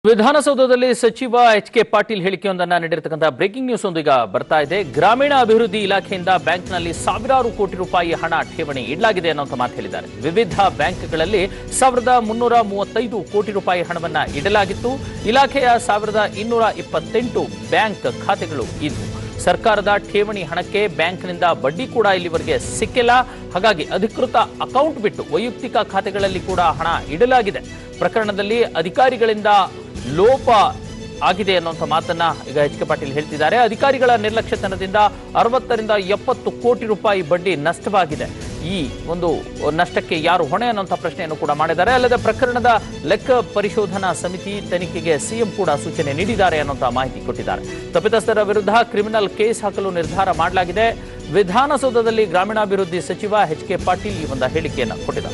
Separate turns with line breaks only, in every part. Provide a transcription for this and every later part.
ವಿಧಾನಸೌಧದಲ್ಲಿ ಸಚಿವ H K Patil ಹೇಳಿಕೆಯೊಂದನ್ನ ನೀಡಿರತಕ್ಕಂಥ ಬ್ರೇಕಿಂಗ್ ನ್ಯೂಸ್ ಒಂದು ಈಗ ಬರ್ತಾ ಇದೆ ಗ್ರಾಮೀಣ ಅಭಿವೃದ್ಧಿ ಇಲಾಖೆಯಿಂದ ಬ್ಯಾಂಕ್ನಲ್ಲಿ ಸಾವಿರಾರು ಕೋಟಿ ರೂಪಾಯಿ ಹಣ ಠೇವಣಿ ಇಡಲಾಗಿದೆ ಅನ್ನುವಂಥ ಮಾತು ಹೇಳಿದ್ದಾರೆ ವಿವಿಧ ಬ್ಯಾಂಕ್ಗಳಲ್ಲಿ ಸಾವಿರದ ಮುನ್ನೂರ ಮೂವತ್ತೈದು ಕೋಟಿ ರೂಪಾಯಿ ಹಣವನ್ನ ಇಡಲಾಗಿತ್ತು ಇಲಾಖೆಯ ಸಾವಿರದ ಇನ್ನೂರ ಇಪ್ಪತ್ತೆಂಟು ಬ್ಯಾಂಕ್ ಖಾತೆಗಳು ಇದ್ವು ಸರ್ಕಾರದ ಠೇವಣಿ ಹಣಕ್ಕೆ ಬ್ಯಾಂಕ್ನಿಂದ ಬಡ್ಡಿ ಕೂಡ ಇಲ್ಲಿವರೆಗೆ ಸಿಕ್ಕಿಲ್ಲ ಹಾಗಾಗಿ ಅಧಿಕೃತ ಅಕೌಂಟ್ ಬಿಟ್ಟು ವೈಯಕ್ತಿಕ ಖಾತೆಗಳಲ್ಲಿ ಕೂಡ ಹಣ ಇಡಲಾಗಿದೆ ಪ್ರಕರಣದಲ್ಲಿ ಅಧಿಕಾರಿಗಳಿಂದ ಲೋಪ ಆಗಿದೆ ಅನ್ನುವಂಥ ಮಾತನ್ನ ಈಗ ಎಚ್ ಕೆ ಪಾಟೀಲ್ ಹೇಳ್ತಿದ್ದಾರೆ ಅಧಿಕಾರಿಗಳ ನಿರ್ಲಕ್ಷ್ಯತನದಿಂದ ಅರವತ್ತರಿಂದ ಎಪ್ಪತ್ತು ಕೋಟಿ ರೂಪಾಯಿ ಬಡ್ಡಿ ನಷ್ಟವಾಗಿದೆ ಈ ಒಂದು ನಷ್ಟಕ್ಕೆ ಯಾರು ಹೊಣೆ ಅನ್ನುವಂಥ ಪ್ರಶ್ನೆಯನ್ನು ಕೂಡ ಮಾಡಿದ್ದಾರೆ ಅಲ್ಲದೆ ಪ್ರಕರಣದ ಲೆಕ್ಕ ಪರಿಶೋಧನಾ ಸಮಿತಿ ತನಿಖೆಗೆ ಸಿಎಂ ಕೂಡ ಸೂಚನೆ ನೀಡಿದ್ದಾರೆ ಅನ್ನುವಂಥ ಮಾಹಿತಿ ಕೊಟ್ಟಿದ್ದಾರೆ ತಪ್ಪಿತಸ್ಥರ ವಿರುದ್ಧ ಕ್ರಿಮಿನಲ್ ಕೇಸ್ ಹಾಕಲು ನಿರ್ಧಾರ ಮಾಡಲಾಗಿದೆ ವಿಧಾನಸೌಧದಲ್ಲಿ ಗ್ರಾಮೀಣಾಭಿವೃದ್ಧಿ ಸಚಿವ ಎಚ್ ಕೆ ಪಾಟೀಲ್ ಈ ಒಂದು ಹೇಳಿಕೆಯನ್ನು ಕೊಟ್ಟಿದ್ದಾರೆ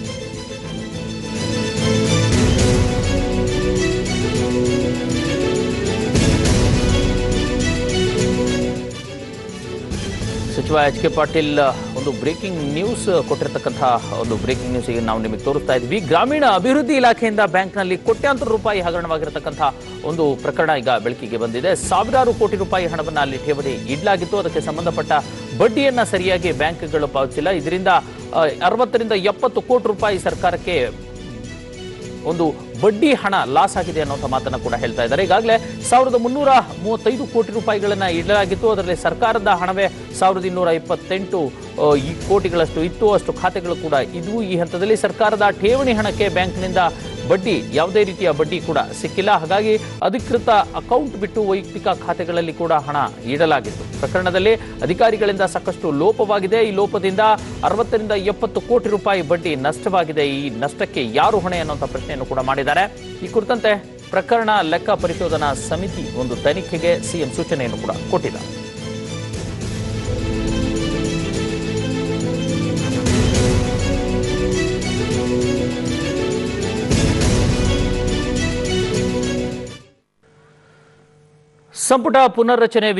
ಸಚಿವ ಎಚ್ ಕೆ ಪಾಟೀಲ್ ಒಂದು ಬ್ರೇಕಿಂಗ್ ನ್ಯೂಸ್ ಕೊಟ್ಟಿರತಕ್ಕಂತಹ ಒಂದು ಬ್ರೇಕಿಂಗ್ ನ್ಯೂಸ್ ಈಗ ನಾವು ನಿಮಗೆ ತೋರಿಸ್ತಾ ಇದ್ವಿ ಗ್ರಾಮೀಣ ಅಭಿವೃದ್ಧಿ ಇಲಾಖೆಯಿಂದ ಬ್ಯಾಂಕ್ನಲ್ಲಿ ಕೋಟ್ಯಾಂತರ ರೂಪಾಯಿ ಹಗರಣವಾಗಿರತಕ್ಕಂತಹ ಒಂದು ಪ್ರಕರಣ ಈಗ ಬೆಳಕಿಗೆ ಬಂದಿದೆ ಸಾವಿರಾರು ಕೋಟಿ ರೂಪಾಯಿ ಹಣವನ್ನು ಅಲ್ಲಿ ಠೇವಣಿ ಇಡಲಾಗಿತ್ತು ಅದಕ್ಕೆ ಸಂಬಂಧಪಟ್ಟ ಬಡ್ಡಿಯನ್ನ ಸರಿಯಾಗಿ ಬ್ಯಾಂಕ್ಗಳು ಪಾವತಿಸಿಲ್ಲ ಇದರಿಂದ ಆ, ಅರವತ್ತರಿಂದ ಎಪ್ಪತ್ತು ಕೋಟಿ ರೂಪಾಯಿ ಸರ್ಕಾರಕ್ಕೆ ಒಂದು ಬಡ್ಡಿ ಹಣ ಲಾಸ್ ಆಗಿದೆ ಅನ್ನೋಂಥ ಮಾತನ್ನ ಕೂಡ ಹೇಳ್ತಾ ಇದ್ದಾರೆ ಈಗಾಗಲೇ ಸಾವಿರದ ಮುನ್ನೂರ ಮೂವತ್ತೈದು ಕೋಟಿ ರೂಪಾಯಿಗಳನ್ನ ಇಡಲಾಗಿತ್ತು ಅದರಲ್ಲಿ ಸರ್ಕಾರದ ಹಣವೇ ಸಾವಿರದ ಇನ್ನೂರ ಇಪ್ಪತ್ತೆಂಟು ಆ, ಈ ಕೋಟಿಗಳಷ್ಟು ಇತ್ತು ಅಷ್ಟು ಖಾತೆಗಳು ಕೂಡ ಇದ್ವು ಈ ಹಂತದಲ್ಲಿ ಸರ್ಕಾರದ ಠೇವಣಿ ಹಣಕ್ಕೆ ಬ್ಯಾಂಕ್ನಿಂದ ಬಡ್ಡಿ ಯಾವುದೇ ರೀತಿಯ ಬಡ್ಡಿ ಕೂಡ ಸಿಕ್ಕಿಲ್ಲ ಹಾಗಾಗಿ ಅಧಿಕೃತ ಅಕೌಂಟ್ ಬಿಟ್ಟು ವೈಯಕ್ತಿಕ ಖಾತೆಗಳಲ್ಲಿ ಕೂಡ ಹಣ ಇಡಲಾಗಿತ್ತು ಪ್ರಕರಣದಲ್ಲಿ ಅಧಿಕಾರಿಗಳಿಂದ ಸಾಕಷ್ಟು ಲೋಪವಾಗಿದೆ ಈ ಲೋಪದಿಂದ ಅರವತ್ತರಿಂದ ಎಪ್ಪತ್ತು ಕೋಟಿ ರೂಪಾಯಿ ಬಡ್ಡಿ ನಷ್ಟವಾಗಿದೆ ಈ ನಷ್ಟಕ್ಕೆ ಯಾರು ಹೊಣೆ ಅನ್ನುವಂಥ ಪ್ರಶ್ನೆಯನ್ನು ಕೂಡ ಮಾಡಿದ್ದಾರೆ ಈ ಕುರಿತಂತೆ ಪ್ರಕರಣ ಲೆಕ್ಕ ಪರಿಶೋಧನಾ ಸಮಿತಿ ಒಂದು ತನಿಖೆಗೆ ಸಿಎಂ ಸೂಚನೆಯನ್ನು ಕೂಡ ಕೊಟ್ಟಿದ್ದಾರೆ ಸಂಪುಟ ಪುನರ್ರಚನೆ